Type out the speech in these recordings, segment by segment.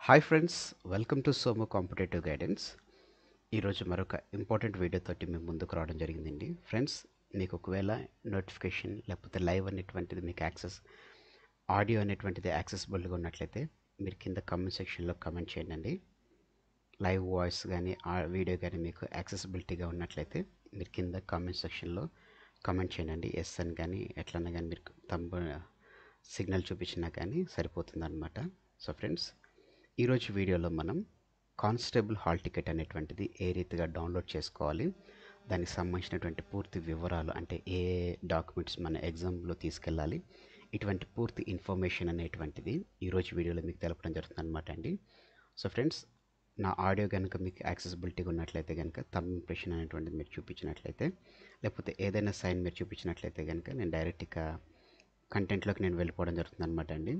hi friends welcome to సోమో competitive guidance ఈరోజు మరొక ఇంపార్టెంట్ వీడియోతోటి మేము ముందుకు రావడం జరిగిందండి ఫ్రెండ్స్ మీకు ఒకవేళ నోటిఫికేషన్ లేకపోతే లైవ్ అనేటువంటిది మీకు యాక్సెస్ ఆడియో అనేటువంటిది యాక్సెసిబుల్గా ఉన్నట్లయితే మీరు కింద కమెంట్ సెక్షన్లో కమెంట్ చేయండి లైవ్ వాయిస్ కానీ ఆ వీడియో కానీ మీకు యాక్సెసిబిలిటీగా ఉన్నట్లయితే మీరు కింద కామెంట్ సెక్షన్లో కమెంట్ చేయండి ఎస్ అని కానీ ఎట్లన్నా కానీ మీరు తమ్ము సిగ్నల్ చూపించినా కానీ సరిపోతుందన్నమాట సో ఫ్రెండ్స్ ఈరోజు వీడియోలో మనం కానిస్టేబుల్ హాల్ టికెట్ అనేటువంటిది ఏ రీతిగా డౌన్లోడ్ చేసుకోవాలి దానికి సంబంధించినటువంటి పూర్తి వివరాలు అంటే ఏ డాక్యుమెంట్స్ మన ఎగ్జామ్లో తీసుకెళ్ళాలి ఇటువంటి పూర్తి ఇన్ఫర్మేషన్ అనేటువంటిది ఈరోజు వీడియోలో మీకు తెలపడం జరుగుతుంది అనమాట అండి సో ఫ్రెండ్స్ నా ఆడియో కనుక మీకు యాక్సెసిబిలిటీగా ఉన్నట్లయితే కనుక తమ్ ఇంప్రెషన్ అనేటువంటిది మీరు చూపించినట్లయితే లేకపోతే ఏదైనా సైన్ మీరు చూపించినట్లయితే కనుక నేను డైరెక్ట్గా కంటెంట్లోకి నేను వెళ్ళిపోవడం జరుగుతుంది అనమాట అండి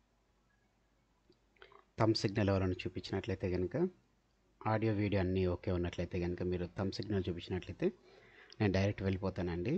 థమ్ సిగ్నల్ ఎవరైనా చూపించినట్లయితే కనుక ఆడియో వీడియో అన్నీ ఓకే ఉన్నట్లయితే కనుక మీరు థమ్ సిగ్నల్ చూపించినట్లయితే నేను డైరెక్ట్ వెళ్ళిపోతానండి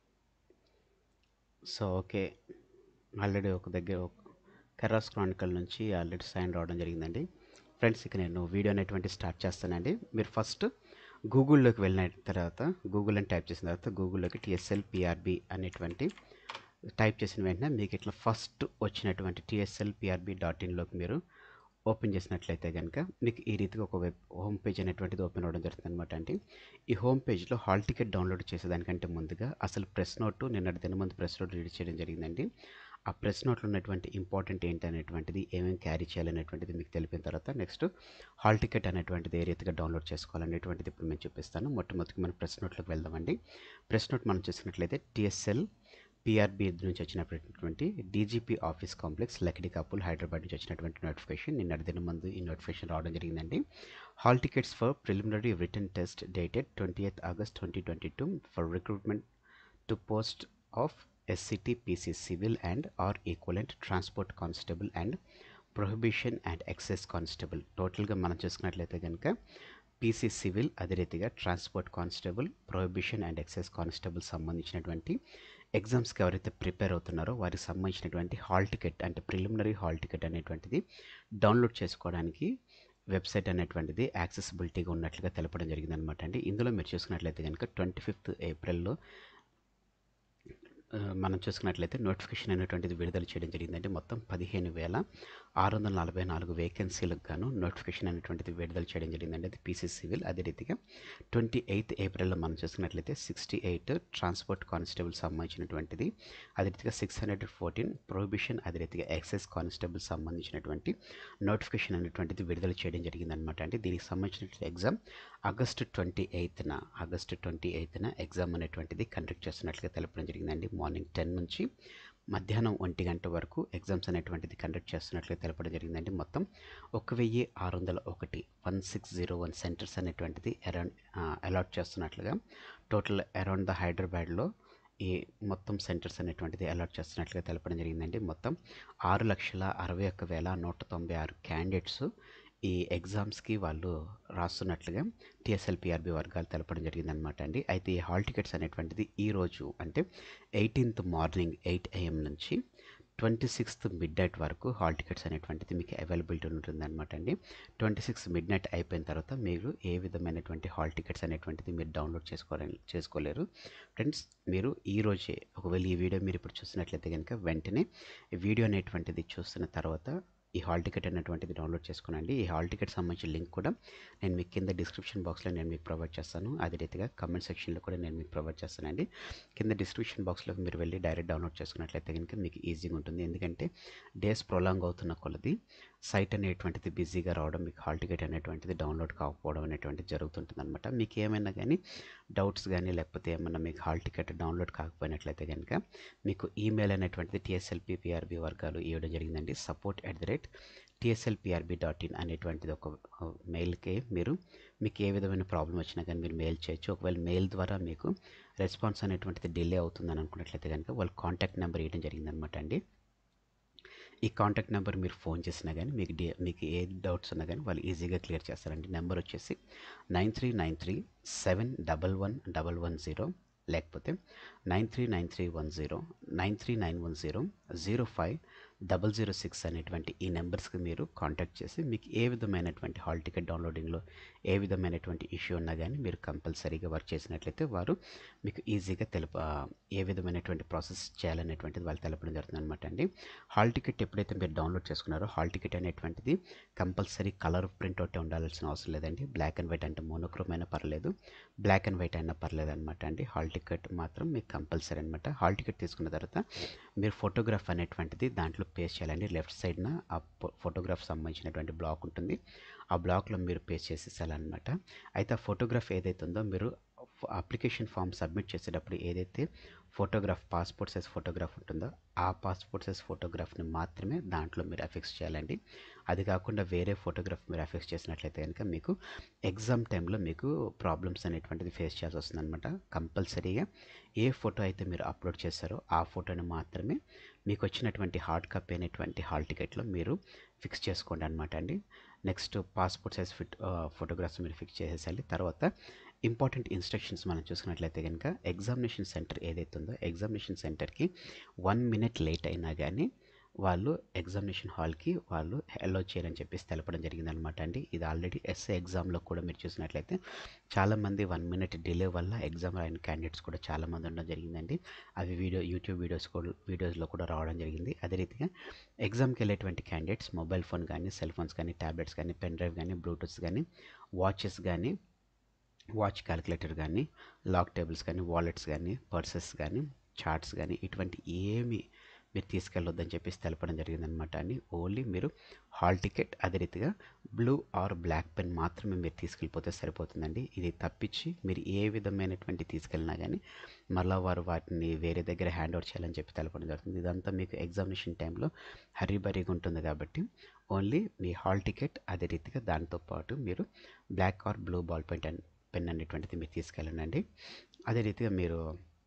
సో ఓకే ఆల్రెడీ ఒక దగ్గర కెరాస్ క్రానికల్ నుంచి ఆల్రెడీ సైన్ రావడం జరిగిందండి ఫ్రెండ్స్ ఇక నేను వీడియో అనేటువంటి స్టార్ట్ చేస్తానండి మీరు ఫస్ట్ గూగుల్లోకి వెళ్ళిన తర్వాత గూగుల్ అని టైప్ చేసిన తర్వాత గూగుల్లోకి టిఎస్ఎల్ పిఆర్బి అనేటువంటి టైప్ చేసిన వెంటనే మీకు ఇట్లా ఫస్ట్ వచ్చినటువంటి టిఎస్ఎల్ పిఆర్బి డాట్ ఇన్లోకి మీరు ఓపెన్ చేసినట్లయితే కనుక మీకు ఈ రీతిగా ఒక వెబ్ హోమ్ పేజ్ అనేటువంటిది ఓపెన్ అవ్వడం జరుగుతుంది అనమాట అండి ఈ హోమ్ పేజ్లో హాల్ టికెట్ డౌన్లోడ్ చేసేదానికంటే ముందుగా అసలు ప్రెస్ నోట్ నిన్నటి దిన ముందు ప్రెస్ నోట్ రీడ్ చేయడం జరిగిందండి ఆ ప్రెస్ నోట్లో ఉన్నటువంటి ఇంపార్టెంట్ ఏంటి అనేటువంటిది ఏమేమి క్యారీ చేయాలనేటువంటిది మీకు తెలిపిన తర్వాత నెక్స్ట్ హాల్ టికెట్ అనేటువంటిది ఏ రీతిగా డౌన్లోడ్ చేసుకోవాలనేటువంటిది ఇప్పుడు నేను చూపిస్తాను మొట్టమొదటి మనం ప్రెస్ నోట్లోకి వెళ్దామండి ప్రెస్ నోట్ మనం చూసినట్లయితే టిఎస్ఎల్ పిఆర్బి నుంచి వచ్చినటువంటి DGP office complex Lakdikapul Hyderabad నుంచి వచ్చినటువంటి నోటిఫికేషన్ నిన్న దిన ముందు ఈ నోటిఫికేషన్ రావడం జరిగిందండి hall tickets for preliminary written test dated twenty eighth August twenty twenty two for recruitment to post of SCT PC civil and or equivalent transport constable and prohibition and excise constable టోటల్గా మనం చూసుకున్నట్లయితే కనుక PC civil అదే రీతిగా transport constable prohibition and excise constable సంబంధించినటువంటి ఎగ్జామ్స్కి ఎవరైతే prepare అవుతున్నారో వారికి సంబంధించినటువంటి హాల్ టికెట్ అంటే ప్రిలిమినరీ హాల్ టికెట్ అనేటువంటిది డౌన్లోడ్ చేసుకోవడానికి వెబ్సైట్ అనేటువంటిది యాక్సెసిబిలిటీగా ఉన్నట్లుగా తెలపడం జరిగింది అనమాట అండి ఇందులో మీరు చూసుకున్నట్లయితే కనుక ట్వంటీ ఫిఫ్త్ ఏప్రిల్లో మనం చూసుకున్నట్లయితే నోటిఫికేషన్ అనేటువంటిది విడుదల చేయడం జరిగిందంటే మొత్తం పదిహేను వేల ఆరు వందల నలభై నాలుగు వేకెన్సీలకు గాను నోటిఫికేషన్ అనేటువంటిది విడుదల చేయడం జరిగిందండి అది పీసీ సివిల్ అదే రీతిగా ట్వంటీ ఎయిత్ ఏప్రిల్లో మనం చూసుకున్నట్లయితే సిక్స్టీ ఎయిట్ ట్రాన్స్పోర్ట్ కానిస్టేబుల్ సంబంధించినటువంటిది అదే రీతిగా సిక్స్ హండ్రెడ్ ఫోర్టీన్ ప్రొహిబిషన్ అదే రీతిగా ఎక్సైజ్ కానిస్టేబుల్ సంబంధించినటువంటి నోటిఫికేషన్ అనేటువంటిది విడుదల చేయడం జరిగిందనమాట అంటే దీనికి సంబంధించిన ఎగ్జామ్ ఆగస్టు ట్వంటీ ఎయిత్న ఆగస్టు ట్వంటీ ఎయిత్న ఎగ్జామ్ అనేటువంటిది కండక్ట్ చేస్తున్నట్లుగా తెలపడం జరిగిందండి మార్నింగ్ టెన్ నుంచి మధ్యాహ్నం ఒంటి గంట వరకు ఎగ్జామ్స్ అనేటువంటిది కండక్ట్ చేస్తున్నట్లుగా తెలపడం జరిగిందండి మొత్తం ఒక వెయ్యి ఆరు వందల ఒకటి one six zero one centers అనేటువంటిది అరౌండ్ అలాట్ చేస్తున్నట్లుగా టోటల్ అరౌండ్ ద హైదరాబాద్లో ఈ మొత్తం సెంటర్స్ అనేటువంటిది అలాట్ చేస్తున్నట్లుగా తెలపడం జరిగిందండి మొత్తం ఆరు లక్షల అరవై ఒక్క వేల నూట తొంభై ఆరు క్యాండిడేట్స్ ఈ ఎగ్జామ్స్కి వాళ్ళు రాస్తున్నట్లుగా టీఎస్ఎల్పిఆర్బి వర్గాలు తెలపడం జరిగిందనమాట అండి అయితే ఈ హాల్ టికెట్స్ అనేటువంటిది ఈరోజు అంటే ఎయిటీన్త్ మార్నింగ్ ఎయిట్ ఏఎం నుంచి ట్వంటీ సిక్స్త్ మిడ్ నైట్ వరకు హాల్ టికెట్స్ అనేటువంటిది మీకు అవైలబిలిటీ ఉంటుందన్నమాట అండి ట్వంటీ సిక్స్త్ మిడ్ నైట్ అయిపోయిన తర్వాత మీరు ఏ విధమైనటువంటి హాల్ టికెట్స్ అనేటువంటిది మీరు డౌన్లోడ్ చేసుకోవాలి చేసుకోలేరు ఫ్రెండ్స్ మీరు ఈ రోజే ఒకవేళ ఈ వీడియో మీరు ఇప్పుడు చూసినట్లయితే కనుక వెంటనే ఈ వీడియో అనేటువంటిది చూస్తున్న తర్వాత ఈ హాల్ టికెట్ అనేటువంటిది డౌన్లోడ్ చేసుకునండి ఈ హాల్ టికెట్ సంబంధించిన లింక్ కూడా నేను మీకు కింద డిస్క్రిప్షన్ బాక్స్లో నేను మీకు ప్రొవైడ్ చేస్తాను అదే రీతిగా కమెంట్ సెక్షన్లో కూడా నేను మీకు ప్రొవైడ్ చేస్తానండి కింద డిస్క్రిప్షన్ బాక్స్లోకి మీరు వెళ్ళి డైరెక్ట్ డౌన్లోడ్ చేసుకున్నట్లయితే కనుక మీకు ఈజీగా ఉంటుంది ఎందుకంటే డేస్ ప్రొలాంగ్ అవుతున్న కొలది సైట్ అనేటువంటిది బిజీగా రావడం మీకు హాల్ టికెట్ అనేటువంటిది డౌన్లోడ్ కాకపోవడం అనేటువంటిది జరుగుతుంటుంది అనమాట మీకు ఏమైనా కానీ డౌట్స్ కానీ లేకపోతే ఏమన్నా మీకు హాల్ టికెట్ డౌన్లోడ్ కాకపోయినట్లయితే కనుక మీకు ఈమెయిల్ అనేటువంటిది టీఎస్ఎల్పి పిఆర్బి వర్గాలు ఇవ్వడం జరిగిందండి support at the rate TSLPRB dot in అనేటువంటిది ఒక మెయిల్కి మీరు మీకు ఏ విధమైన ప్రాబ్లం వచ్చినా కానీ మీరు మెయిల్ చేయొచ్చు ఒకవేళ మెయిల్ ద్వారా మీకు రెస్పాన్స్ అనేటువంటిది డిలే అవుతుందని అనుకున్నట్లయితే కనుక వాళ్ళ కాంటాక్ట్ నెంబర్ ఇవ్వడం జరిగిందనమాట అండి ఈ కాంటాక్ట్ నెంబర్ మీరు ఫోన్ చేసినా కానీ మీకు డి మీకు ఏ డౌట్స్ ఉన్నా కానీ వాళ్ళు ఈజీగా క్లియర్ చేస్తారండి నెంబర్ వచ్చేసి nine three nine three seven double one double one zero లేకపోతే nine three nine three one zero nine three nine one zero zero five double zero six అనేటువంటి ఈ నెంబర్స్కి మీరు కాంటాక్ట్ చేసి మీకు ఏ విధమైనటువంటి హాల్ టికెట్ డౌన్లోడింగ్లో ఏ విధమైనటువంటి ఇష్యూ ఉన్నా కానీ మీరు కంపల్సరీగా వర్క్ చేసినట్లయితే వారు మీకు ఈజీగా తెలుప ఏ విధమైనటువంటి ప్రాసెస్ చేయాలనేటువంటిది వాళ్ళు తెలపడం జరుగుతుంది అనమాట అండి హాల్ టికెట్ ఎప్పుడైతే మీరు డౌన్లోడ్ చేసుకున్నారో హాల్ టికెట్ అనేటువంటిది కంపల్సరీ కలర్ ప్రింట్ అవుట్ ఉండాల్సిన అవసరం లేదండి బ్లాక్ అండ్ వైట్ అంటే మోనోక్రోమ్ అయినా పర్లేదు బ్లాక్ అండ్ వైట్ అయినా పర్లేదు అనమాట అండి హాల్ టికెట్ మాత్రం మీకు కంపల్సరీ అనమాట హాల్ టికెట్ తీసుకున్న తర్వాత మీరు ఫోటోగ్రాఫ్ అనేటువంటిది దాంట్లో పేస్ట్ చేయాలండి లెఫ్ట్ సైడ్న ఆ ఫోటోగ్రాఫ్ సంబంధించినటువంటి బ్లాక్ ఉంటుంది ఆ బ్లాక్లో మీరు పేస్ట్ చేసేసాలన్నమాట అయితే ఆ ఫోటోగ్రాఫ్ ఏదైతే ఉందో మీరు అప్లికేషన్ ఫామ్ సబ్మిట్ చేసేటప్పుడు ఏదైతే ఫోటోగ్రాఫ్ పాస్పోర్ట్ సైజ్ ఫోటోగ్రాఫ్ ఉంటుందో ఆ పాస్పోర్ట్ సైజ్ ఫోటోగ్రాఫ్ని మాత్రమే దాంట్లో మీరు అఫిక్స్ చేయాలండి అది కాకుండా వేరే ఫోటోగ్రాఫ్ మీరు అఫిక్స్ చేసినట్లయితే కనుక మీకు ఎగ్జామ్ టైంలో మీకు ప్రాబ్లమ్స్ అనేటువంటిది ఫేస్ చేయాల్సి వస్తుంది అనమాట కంపల్సరీగా ఏ ఫోటో అయితే మీరు అప్లోడ్ చేస్తారో ఆ ఫోటోని మాత్రమే మీకు వచ్చినటువంటి హార్డ్ కాపీ అయినటువంటి హాల్ టికెట్లో మీరు ఫిక్స్ చేసుకోండి అనమాట అండి next passport size fit photographs మీరు ఫిక్స్ చేసేసాలి తర్వాత ఇంపార్టెంట్ ఇన్స్ట్రక్షన్స్ మనం చూసుకున్నట్లయితే కనుక ఎగ్జామినేషన్ సెంటర్ ఏదైతే ఉందో ఎగ్జామినేషన్ సెంటర్కి వన్ మినిట్ లేట్ అయినా కానీ వాళ్ళు ఎగ్జామినేషన్ హాల్కి వాళ్ళు అలో చేయరని చెప్పేసి తెలపడం జరిగిందనమాట అండి ఇది ఆల్రెడీ ఎస్ఏ ఎగ్జామ్లో కూడా మీరు చూసినట్లయితే చాలామంది వన్ మినిట్ డిలే వల్ల ఎగ్జామ్ రాయని క్యాండిడేట్స్ కూడా చాలామంది ఉండడం జరిగిందండి అవి వీడియో యూట్యూబ్ వీడియోస్ కూడా వీడియోస్లో కూడా రావడం జరిగింది అదే రీతిగా ఎగ్జామ్కి వెళ్ళేటువంటి క్యాండిడేట్స్ మొబైల్ ఫోన్ కానీ సెల్ ఫోన్స్ కానీ ట్యాబ్లెట్స్ కానీ పెన్ డ్రైవ్ కానీ బ్లూటూత్స్ కానీ వాచెస్ కానీ వాచ్ క్యాలిక్యులేటర్ కానీ లాక్ టేబుల్స్ కానీ వాలెట్స్ కానీ పర్సెస్ కానీ చార్ట్స్ కానీ ఇటువంటి ఏమి మీరు తీసుకెళ్ళొద్దని చెప్పేసి తెలపడం జరిగిందనమాట అని ఓన్లీ మీరు హాల్ టికెట్ అదే రీతిగా బ్లూ ఆర్ బ్లాక్ పెన్ మాత్రమే మీరు తీసుకెళ్ళిపోతే సరిపోతుందండి ఇది తప్పించి మీరు ఏ విధమైనటువంటి తీసుకెళ్ళినా కానీ మళ్ళీ వారు వాటిని వేరే దగ్గర హ్యాండ్ ఓవర్ చేయాలని చెప్పి తెలపడం జరుగుతుంది ఇదంతా మీకు ఎగ్జామినేషన్ టైంలో హరీబరీగా ఉంటుంది కాబట్టి ఓన్లీ మీ హాల్ టికెట్ అదే రీతిగా దాంతో పాటు మీరు black or blue ball point and pen అనేటువంటిది మీరు తీసుకెళ్ళండి అదే రీతిగా మీరు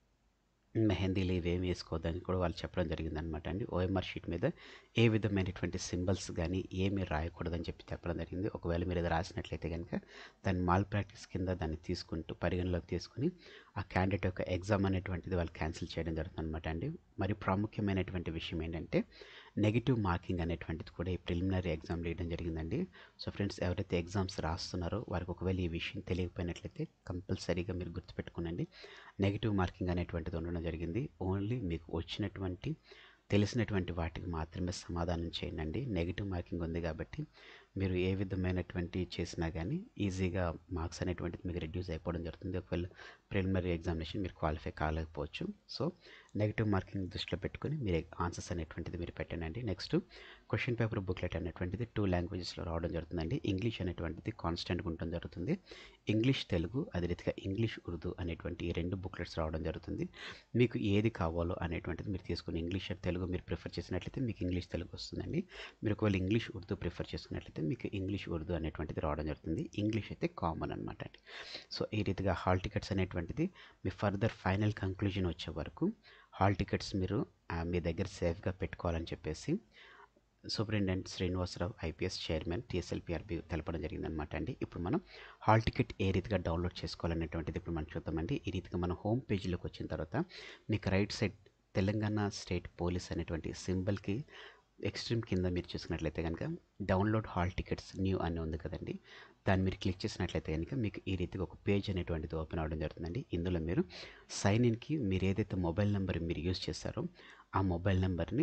మెహందీలు ఇవేమి వేసుకోవద్దని కూడా వాళ్ళు చెప్పడం జరిగిందనమాట అండి ఓఎంఆర్ షీట్ మీద ఏ విధమైనటువంటి సింబల్స్ కానీ ఏమి రాయకూడదని చెప్పి చెప్పడం జరిగింది ఒకవేళ మీరు అది రాసినట్లయితే కనుక దాన్ని మాల్ ప్రాక్టీస్ కింద దాన్ని తీసుకుంటూ పరిగణలోకి తీసుకుని ఆ క్యాండిడేట్ యొక్క ఎగ్జామ్ అనేటువంటిది వాళ్ళు క్యాన్సిల్ చేయడం జరుగుతుంది అనమాట అండి మరి ప్రాముఖ్యమైనటువంటి విషయం ఏంటంటే నెగిటివ్ మార్కింగ్ అనేటువంటిది కూడా ఈ ప్రిలిమినరీ ఎగ్జామ్ వేయడం జరిగిందండి సో ఫ్రెండ్స్ ఎవరైతే ఎగ్జామ్స్ రాస్తున్నారో వారికి ఒకవేళ ఈ విషయం తెలియకపోయినట్లయితే కంపల్సరీగా మీరు గుర్తుపెట్టుకునండి నెగిటివ్ మార్కింగ్ అనేటువంటిది ఉండడం జరిగింది ఓన్లీ మీకు వచ్చినటువంటి తెలిసినటువంటి వాటికి మాత్రమే సమాధానం చేయండి నెగిటివ్ మార్కింగ్ ఉంది కాబట్టి మీరు ఏ విధమైనటువంటి చేసినా కానీ ఈజీగా మార్క్స్ అనేటువంటిది మీకు రెడ్యూస్ అయిపోవడం జరుగుతుంది ఒకవేళ ప్రిలిమినరీ ఎగ్జామినేషన్ మీరు క్వాలిఫై కాలేకపోవచ్చు సో నెగిటివ్ మార్కింగ్ దృష్టిలో పెట్టుకుని మీరు ఆన్సర్స్ అనేటువంటిది మీరు పెట్టండి నెక్స్ట్ క్వశ్చన్ పేపర్ బుక్లెట్ అనేటువంటిది టూ లాంగ్వేజెస్లో రావడం జరుగుతుందండి ఇంగ్లీష్ అనేటువంటిది కాన్స్టెంట్గా ఉండడం జరుగుతుంది ఇంగ్లీష్ తెలుగు అదే రీతిగా ఇంగ్లీష్ ఉర్దూ అనేటువంటి ఈ రెండు బుక్లెట్స్ రావడం జరుగుతుంది మీకు ఏది కావాలో అనేటువంటిది మీరు తీసుకుని ఇంగ్లీష్ తెలుగు మీరు ప్రిఫర్ చేసినట్లయితే మీకు ఇంగ్లీష్ తెలుగు వస్తుందండి మీరు ఒకవేళ ఇంగ్లీష్ ఉర్దూ ప్రిఫర్ చేసుకున్నట్లయితే మీకు ఇంగ్లీష్ ఉర్దూ అనేటువంటిది రావడం జరుగుతుంది ఇంగ్లీష్ అయితే కామన్ అనమాట అండి సో ఈ రీతిగా హాల్ టికెట్స్ అనేటువంటిది మీ ఫర్దర్ ఫైనల్ కంక్లూజన్ వచ్చే వరకు హాల్ టికెట్స్ మీరు మీ దగ్గర సేఫ్గా పెట్టుకోవాలని చెప్పేసి superintendent Srinivasa Rao IPS chairman TSLPRB తెలపడం జరిగిందనమాట అండి ఇప్పుడు మనం హాల్ టికెట్ ఏ రీతిగా డౌన్లోడ్ చేసుకోవాలనేటువంటిది ఇప్పుడు మనం చూద్దామండి ఈ రీతిగా మనం హోమ్ పేజీలోకి వచ్చిన తర్వాత మీకు right side Telangana state police అనేటువంటి సింబల్కి ఎక్స్ట్రీమ్ కింద మీరు చూసినట్లయితే కనుక డౌన్లోడ్ హాల్ టికెట్స్ న్యూ అని ఉంది కదండి దాన్ని మీరు క్లిక్ చేసినట్లయితే కనుక మీకు ఈ రీతిగా ఒక పేజ్ అనేటువంటిది ఓపెన్ అవ్వడం జరుగుతుందండి ఇందులో మీరు సైన్ ఇన్కి మీరు ఏదైతే మొబైల్ నెంబర్ మీరు యూజ్ చేస్తారో ఆ మొబైల్ నెంబర్ని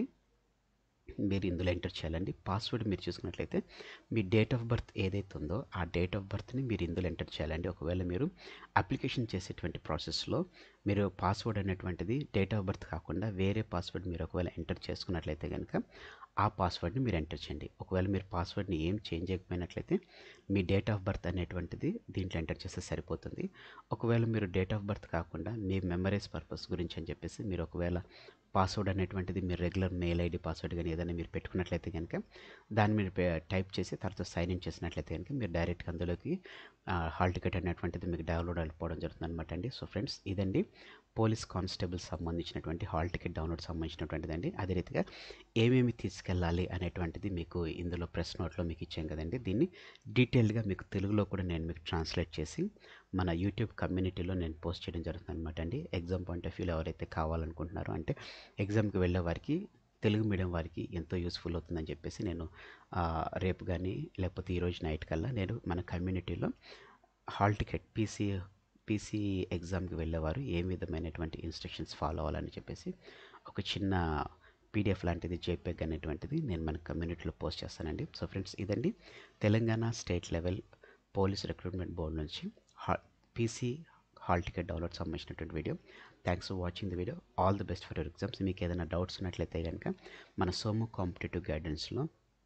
మీరు ఇందులో ఎంటర్ చేయాలండి పాస్వర్డ్ మీరు చూసుకున్నట్లయితే మీ డేట్ ఆఫ్ బర్త్ ఏదైతే ఉందో ఆ డేట్ ఆఫ్ బర్త్ని మీరు ఇందులో ఎంటర్ చేయాలండి ఒకవేళ మీరు అప్లికేషన్ చేసేటువంటి ప్రాసెస్లో మీరు పాస్వర్డ్ అనేటువంటిది డేట్ ఆఫ్ బర్త్ కాకుండా వేరే పాస్వర్డ్ మీరు ఒకవేళ ఎంటర్ చేసుకున్నట్లయితే కనుక ఆ పాస్వర్డ్ని మీరు ఎంటర్ చేయండి ఒకవేళ మీరు పాస్వర్డ్ని ఏం చేంజ్ చేయకపోయినట్లయితే మీ డేట్ ఆఫ్ బర్త్ అనేటువంటిది దీంట్లో ఎంటర్ చేస్తే సరిపోతుంది ఒకవేళ మీరు డేట్ ఆఫ్ బర్త్ కాకుండా మీ మెమరీస్ పర్పస్ గురించి అని చెప్పేసి మీరు ఒకవేళ పాస్వర్డ్ అనేటువంటిది మీరు రెగ్యులర్ మెయిల్ ఐడి పాస్వర్డ్ కానీ ఏదైనా మీరు పెట్టుకున్నట్లయితే కనుక దాన్ని మీరు టైప్ చేసి తర్వాత సైన్ ఇన్ చేసినట్లయితే కనుక మీరు డైరెక్ట్గా అందులోకి హాల్ టికెట్ అనేటువంటిది మీకు డౌన్లోడ్ అయిపోవడం జరుగుతుంది అనమాట అండి సో ఫ్రెండ్స్ ఇదండి పోలీస్ కానిస్టేబుల్ సంబంధించినటువంటి హాల్ టికెట్ డౌన్లోడ్ సంబంధించినటువంటిది అండి అదే రీతిగా ఏమేమి తీసుకెళ్ళాలి అనేటువంటిది మీకు ఇందులో ప్రెస్ నోట్లో మీకు ఇచ్చాం కదండి దీన్ని డీటెయిల్డ్గా మీకు తెలుగులో కూడా నేను మీకు ట్రాన్స్లేట్ చేసి మన యూట్యూబ్ కమ్యూనిటీలో నేను పోస్ట్ చేయడం జరుగుతుంది అనమాట అండి ఎగ్జామ్ పాయింట్ ఆఫ్ వ్యూలో ఎవరైతే కావాలనుకుంటున్నారో అంటే ఎగ్జామ్కి వెళ్ళే వారికి తెలుగు మీడియం వారికి ఎంతో యూస్ఫుల్ అవుతుందని చెప్పేసి నేను ఆ, రేపు కానీ లేకపోతే ఈరోజు నైట్ కల్లా నేను మన కమ్యూనిటీలో హాల్ టికెట్ పీసీ పీసీ ఎగ్జామ్కి వెళ్ళేవారు ఏ విధమైనటువంటి ఇన్స్ట్రక్షన్స్ ఫాలో అవ్వాలని చెప్పేసి ఒక చిన్న పీడిఎఫ్ లాంటిది జేపీఎగ్ అనేటువంటిది నేను మన కమ్యూనిటీలో పోస్ట్ చేస్తానండి సో ఫ్రెండ్స్ ఇదండి Telangana state level police recruitment board నుంచి హా పీసీ హాల్ టికెట్ డౌన్లోడ్ సంబంధించినటువంటి video thanks for watching the video all the best for your exams మీకు ఏదైనా డౌట్స్ ఉన్నట్లయితే కనుక మన సోము కాంపిటేటివ్ గైడెన్స్లో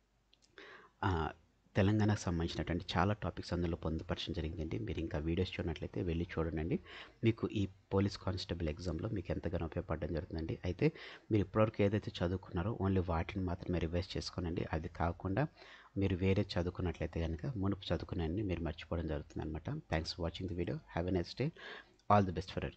తెలంగాణకు సంబంధించినటువంటి చాలా టాపిక్స్ అందులో పొందుపరచడం జరిగిందండి మీరు ఇంకా వీడియోస్ చూడనట్లయితే వెళ్ళి చూడండి మీకు ఈ పోలీస్ కానిస్టేబుల్ ఎగ్జామ్లో మీకు ఎంతగానో ఉపయోగపడడం జరుగుతుందండి అయితే మీరు ఇప్పటివరకు ఏదైతే చదువుకున్నారో ఓన్లీ వాటిని మాత్రమే రివైజ్ చేసుకోనండి అది కాకుండా మీరు వేరే చదువుకున్నట్లయితే కనుక మునుపు చదువుకున్నాన్ని మీరు మర్చిపోవడం జరుగుతుంది అనమాట thanks for watching the video have a next day all the best for